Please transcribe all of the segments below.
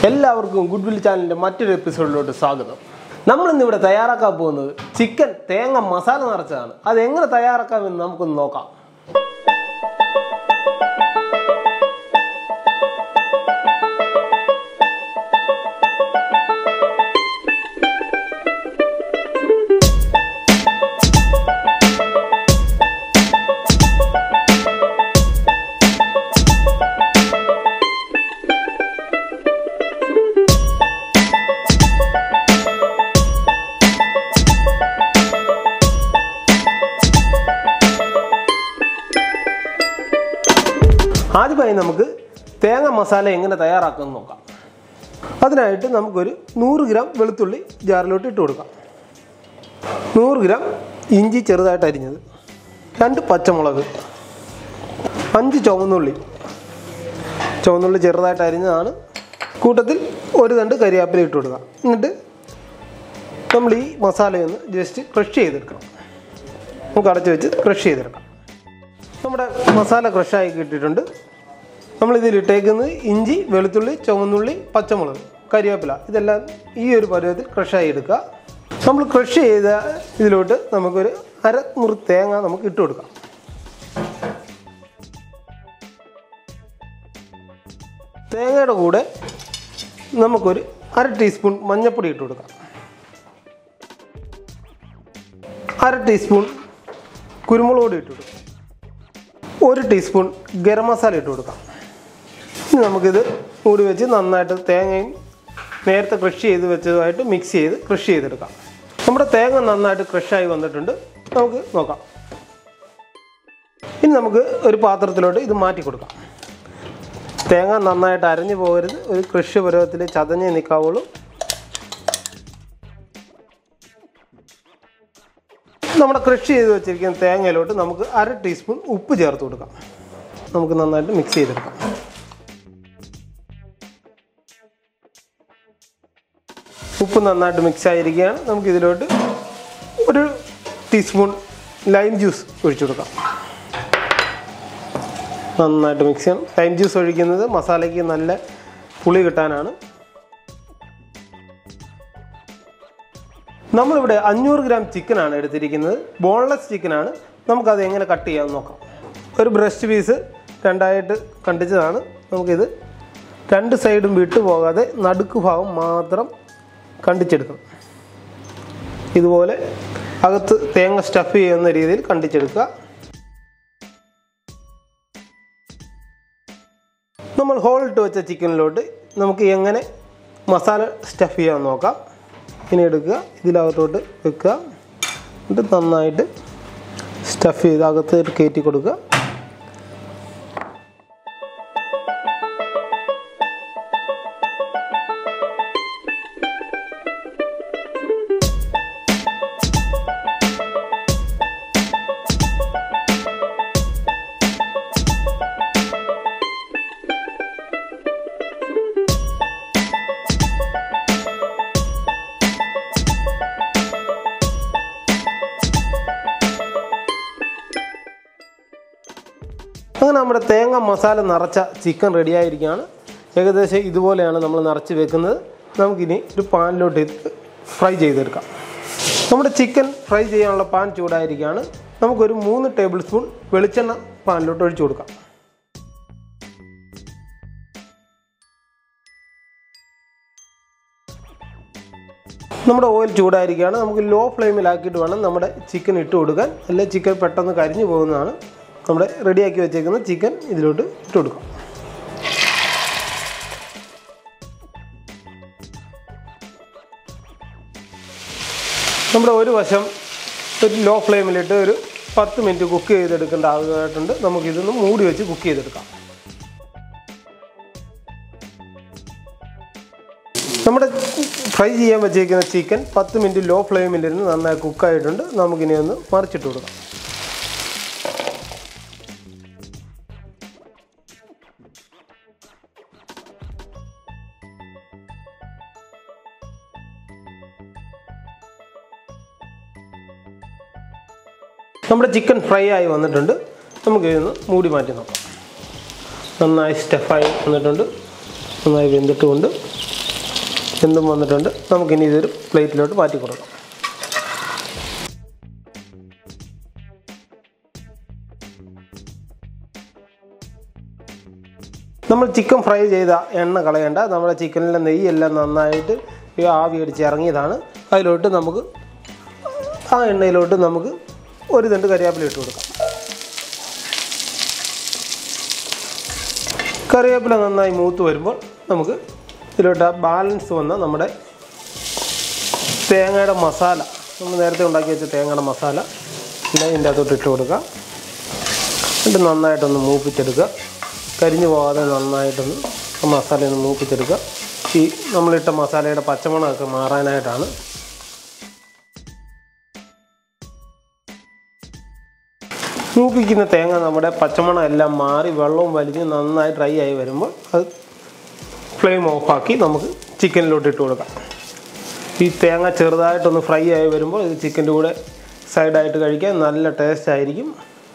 എല്ലാവർക്കും good will ചാനലിൻ്റെ മറ്റൊരു എപ്പിസോഡിലോട്ട് സ്വാഗതം നമ്മൾ ഇന്ന് ഇവിടെ തയ്യാറാക്കാൻ പോകുന്നത് ചിക്കൻ തേങ്ങ മസാല നിറച്ചതാണ് അത് എങ്ങനെ തയ്യാറാക്കാമെന്ന് നമുക്കൊന്ന് നോക്കാം ആദ്യമായി നമുക്ക് തേങ്ങ മസാല എങ്ങനെ തയ്യാറാക്കാമെന്ന് നോക്കാം അതിനായിട്ട് നമുക്കൊരു നൂറ് ഗ്രാം വെളുത്തുള്ളി ജാറിലോട്ട് ഇട്ട് കൊടുക്കാം നൂറ് ഗ്രാം ഇഞ്ചി ചെറുതായിട്ട് അരിഞ്ഞത് രണ്ട് പച്ചമുളക് അഞ്ച് ചുവന്നുള്ളി ചുവന്നുള്ളി ചെറുതായിട്ട് അരിഞ്ഞതാണ് കൂട്ടത്തിൽ ഒരു തണ്ട് കരിയാപ്പില ഇട്ട് കൊടുക്കുക എന്നിട്ട് നമ്മൾ ഈ മസാലയൊന്ന് ജസ്റ്റ് ക്രഷ് ചെയ്തെടുക്കണം നമുക്ക് അടച്ച് വെച്ച് ക്രഷ് ചെയ്തെടുക്കാം നമ്മുടെ മസാല ക്രഷായി കിട്ടിയിട്ടുണ്ട് നമ്മൾ ഇതിൽ ഇട്ടേക്കുന്നത് ഇഞ്ചി വെളുത്തുള്ളി ചുവന്നുള്ളി പച്ചമുളക് കരിവേപ്പില ഇതെല്ലാം ഈ ഒരു പരുവത്തിൽ ക്രഷായി എടുക്കുക നമ്മൾ ക്രഷ് ചെയ്ത ഇതിലോട്ട് നമുക്കൊരു അര മുറി തേങ്ങ നമുക്ക് ഇട്ട് കൊടുക്കാം തേങ്ങയുടെ കൂടെ നമുക്കൊരു അര ടീസ്പൂൺ മഞ്ഞൾപ്പൊടി ഇട്ട് കൊടുക്കാം അര ടീസ്പൂൺ കുരുമുളക് പൊടി ഇട്ട് കൊടുക്കാം ഒരു ടീസ്പൂൺ ഗരം മസാല ഇട്ട് കൊടുക്കാം ഇനി നമുക്കിത് മൂടി വെച്ച് നന്നായിട്ട് തേങ്ങയും നേരത്തെ ക്രഷ് ചെയ്ത് വെച്ചതുമായിട്ട് മിക്സ് ചെയ്ത് ക്രഷ് ചെയ്തെടുക്കാം നമ്മുടെ തേങ്ങ നന്നായിട്ട് ക്രഷായി വന്നിട്ടുണ്ട് നമുക്ക് നോക്കാം ഇനി നമുക്ക് ഒരു പാത്രത്തിലോട്ട് ഇത് മാറ്റി കൊടുക്കാം തേങ്ങ നന്നായിട്ട് അരഞ്ഞു പോകരുത് ഒരു കൃഷി പരുവത്തിൽ ചതഞ്ഞ് നിൽക്കാവുള്ളൂ നമ്മുടെ കൃഷി ചെയ്ത് വെച്ചിരിക്കുന്ന തേങ്ങയിലോട്ട് നമുക്ക് അര ടീസ്പൂൺ ഉപ്പ് ചേർത്ത് കൊടുക്കാം നമുക്ക് നന്നായിട്ട് മിക്സ് ചെയ്തെടുക്കാം ഉപ്പ് നന്നായിട്ട് മിക്സ് ആയിരിക്കുകയാണ് നമുക്ക് ഇതിലോട്ട് ഒരു ടീസ്പൂൺ ലൈം ജ്യൂസ് ഒഴിച്ചു കൊടുക്കാം നന്നായിട്ട് മിക്സ് ചെയ്യണം ലൈം ജ്യൂസ് ഒഴിക്കുന്നത് മസാലയ്ക്ക് നല്ല പുളി കിട്ടാനാണ് നമ്മളിവിടെ അഞ്ഞൂറ് ഗ്രാം ചിക്കനാണ് എടുത്തിരിക്കുന്നത് ബോൺലെസ് ചിക്കനാണ് നമുക്കത് എങ്ങനെ കട്ട് ചെയ്യാമെന്ന് നോക്കാം ഒരു ബ്രസ്റ്റ് പീസ് രണ്ടായിട്ട് കണ്ടിച്ചതാണ് നമുക്കിത് രണ്ട് സൈഡും വിട്ടു പോകാതെ നടുക്ക് ഭാഗം മാത്രം കണ്ടിച്ചെടുക്കണം ഇതുപോലെ അകത്ത് തേങ്ങ സ്റ്റഫ് ചെയ്യുന്ന രീതിയിൽ കണ്ടിച്ചെടുക്കുക നമ്മൾ ഹോൾ ഇട്ട് വെച്ച ചിക്കനിലോട്ട് നമുക്ക് എങ്ങനെ മസാല സ്റ്റഫ് ചെയ്യാൻ നോക്കാം ഇനി എടുക്കുക ഇതിലകത്തോട്ട് വെക്കുക എന്നിട്ട് നന്നായിട്ട് സ്റ്റഫ് ചെയ്ത് അകത്ത് കയറ്റി കൊടുക്കുക അങ്ങനെ നമ്മുടെ തേങ്ങ മസാല നിറച്ച ചിക്കൻ റെഡി ആയിരിക്കുകയാണ് ഏകദേശം ഇതുപോലെയാണ് നമ്മൾ നിറച്ച് വെക്കുന്നത് നമുക്കിനി ഒരു പാനിലോട്ട് ഇട്ട് ഫ്രൈ ചെയ്തെടുക്കാം നമ്മുടെ ചിക്കൻ ഫ്രൈ ചെയ്യാനുള്ള പാൻ ചൂടായിരിക്കുകയാണ് നമുക്കൊരു മൂന്ന് ടേബിൾ സ്പൂൺ വെളിച്ചെണ്ണ പാനിലോട്ട് ഒഴിച്ചു കൊടുക്കാം നമ്മുടെ ഓയിൽ ചൂടായിരിക്കുകയാണ് നമുക്ക് ലോ ഫ്ലെയിമിലാക്കിയിട്ട് വേണം നമ്മുടെ ചിക്കൻ ഇട്ട് കൊടുക്കാൻ അല്ലെങ്കിൽ ചിക്കൻ പെട്ടെന്ന് കരിഞ്ഞു പോകുന്നതാണ് നമ്മുടെ റെഡിയാക്കി വെച്ചേക്കുന്ന ചിക്കൻ ഇതിലോട്ട് ഇട്ട് കൊടുക്കാം നമ്മുടെ ഒരു വശം ഒരു ലോ ഫ്ലെയിമിലിട്ട് ഒരു പത്ത് മിനിറ്റ് കുക്ക് ചെയ്തെടുക്കേണ്ട ആവശ്യമായിട്ടുണ്ട് നമുക്കിതൊന്ന് മൂടി വെച്ച് കുക്ക് ചെയ്തെടുക്കാം നമ്മുടെ ഫ്രൈ ചെയ്യാൻ വെച്ചേക്കുന്ന ചിക്കൻ പത്ത് മിനിറ്റ് ലോ ഫ്ലെയിമിലിരുന്ന് നന്നായി കുക്കായിട്ടുണ്ട് നമുക്കിനി ഒന്ന് മറിച്ചിട്ട് കൊടുക്കാം നമ്മുടെ ചിക്കൻ ഫ്രൈ ആയി വന്നിട്ടുണ്ട് നമുക്ക് ഇതൊന്ന് മൂടി മാറ്റി നോക്കാം നന്നായി സ്റ്റഫായി വന്നിട്ടുണ്ട് നന്നായി വെന്തിട്ടുമുണ്ട് എന്തും വന്നിട്ടുണ്ട് നമുക്കിനി ഇതൊരു പ്ലേറ്റിലോട്ട് മാറ്റി കൊടുക്കാം നമ്മൾ ചിക്കൻ ഫ്രൈ ചെയ്ത എണ്ണ കളയണ്ട നമ്മുടെ ചിക്കനിലെ നെയ്യെല്ലാം നന്നായിട്ട് ഈ ആവി അടിച്ച് ഇറങ്ങിയതാണ് അതിലോട്ട് നമുക്ക് ആ എണ്ണയിലോട്ട് നമുക്ക് ഒരു തണ്ട് കരിവേപ്പില ഇട്ട് കൊടുക്കാം കറിവേപ്പില നന്നായി മൂത്ത് വരുമ്പോൾ നമുക്ക് ഇതിലോട്ട് ആ ബാലൻസ് വന്ന നമ്മുടെ തേങ്ങയുടെ മസാല നമ്മൾ നേരത്തെ ഉണ്ടാക്കി വെച്ച തേങ്ങയുടെ മസാല എല്ലാം ഇതിൻ്റെ അകത്തോട്ട് ഇട്ട് കൊടുക്കുക എന്നിട്ട് നന്നായിട്ടൊന്ന് മൂപ്പിച്ചെടുക്കുക കരിഞ്ഞു പോകാതെ നന്നായിട്ടൊന്ന് ആ മസാല ഒന്ന് മൂപ്പിച്ചെടുക്കുക ഈ നമ്മളിട്ട മസാലയുടെ പച്ചമണമൊക്കെ മാറാനായിട്ടാണ് മൂപ്പിക്കുന്ന തേങ്ങ നമ്മുടെ പച്ചമണം എല്ലാം മാറി വെള്ളവും വലിഞ്ഞ് നന്നായി ഡ്രൈ ആയി വരുമ്പോൾ അത് ഫ്ലെയിം ഓഫാക്കി നമുക്ക് ചിക്കനിലോട്ട് ഇട്ട് കൊടുക്കാം ഈ തേങ്ങ ചെറുതായിട്ടൊന്ന് ഫ്രൈ ആയി വരുമ്പോൾ ഇത് ചിക്കൻ്റെ കൂടെ സൈഡായിട്ട് കഴിക്കാൻ നല്ല ടേസ്റ്റ് ആയിരിക്കും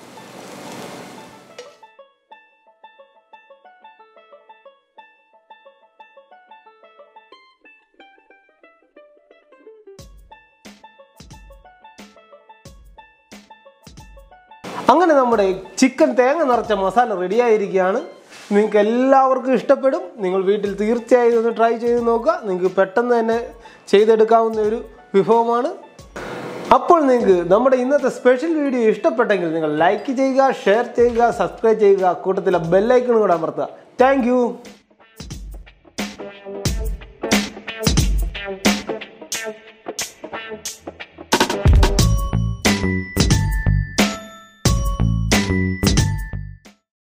അങ്ങനെ നമ്മുടെ ചിക്കൻ തേങ്ങ നിറച്ച മസാല റെഡിയായിരിക്കുകയാണ് നിങ്ങൾക്ക് എല്ലാവർക്കും ഇഷ്ടപ്പെടും നിങ്ങൾ വീട്ടിൽ തീർച്ചയായും ഒന്ന് ട്രൈ ചെയ്ത് നോക്കുക നിങ്ങൾക്ക് പെട്ടെന്ന് തന്നെ ചെയ്തെടുക്കാവുന്ന ഒരു വിഭവമാണ് അപ്പോൾ നിങ്ങൾക്ക് നമ്മുടെ ഇന്നത്തെ സ്പെഷ്യൽ വീഡിയോ ഇഷ്ടപ്പെട്ടെങ്കിൽ നിങ്ങൾ ലൈക്ക് ചെയ്യുക ഷെയർ ചെയ്യുക സബ്സ്ക്രൈബ് ചെയ്യുക കൂട്ടത്തിലെ ബെല്ലൈക്കൺ കൂടെ അമർത്തുക താങ്ക് Thank you.